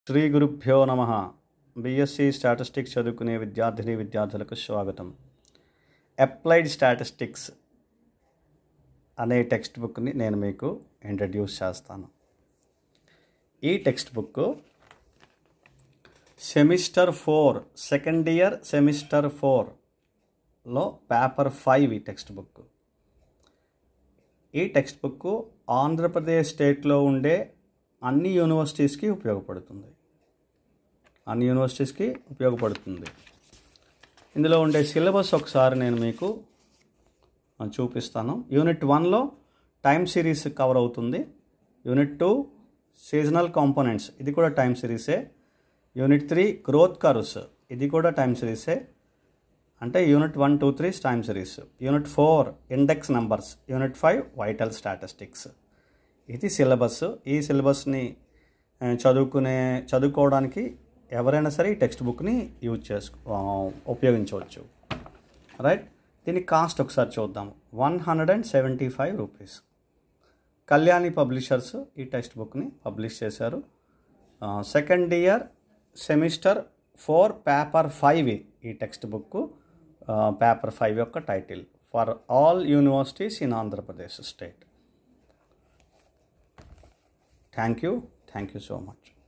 శ్రీ గురుభ్యో నమ BSc statistics చదువుకునే విద్యార్థిని విద్యార్థులకు స్వాగతం అప్లైడ్ స్టాటిస్టిక్స్ అనే టెక్స్ట్ బుక్ని నేను మీకు ఇంట్రడ్యూస్ చేస్తాను ఈ text book semester four second year semester ఫోర్లో పేపర్ ఫైవ్ ఈ టెక్స్ట్ బుక్ ఈ టెక్స్ట్ బుక్ ఆంధ్రప్రదేశ్ స్టేట్లో ఉండే అన్ని యూనివర్సిటీస్కి ఉపయోగపడుతుంది అన్ని యూనివర్సిటీస్కి ఉపయోగపడుతుంది ఇందులో ఉండే సిలబస్ ఒకసారి నేను మీకు ఆ, చూపిస్తాను యూనిట్ వన్లో టైం సిరీస్ కవర్ అవుతుంది యూనిట్ టూ సీజనల్ కాంపోనెంట్స్ ఇది కూడా టైం సిరీసే యూనిట్ త్రీ గ్రోత్ కర్వ్స్ ఇది కూడా టైం సిరీసే అంటే unit one two three time series unit four index numbers unit five vital statistics ఇది సిలబస్ ఈ సిలబస్ని ఆ, చదువుకునే చదువుకోవడానికి ఎవరైనా సరే ఈ టెక్స్ట్ బుక్ని యూజ్ చేసుకు ఆ, ఉపయోగించవచ్చు రైట్ దీని కాస్ట్ ఒకసారి చూద్దాం one hundred and seventy five rupees Kalyani publishers ఈ టెక్స్ట్ బుక్ని పబ్లిష్ చేశారు second year semester four paper five ఈ టెక్స్ట్ బుక్ పేపర్ ఫైవ్ యొక్క title for all universities in Andhra Pradesh state thank you thank you so much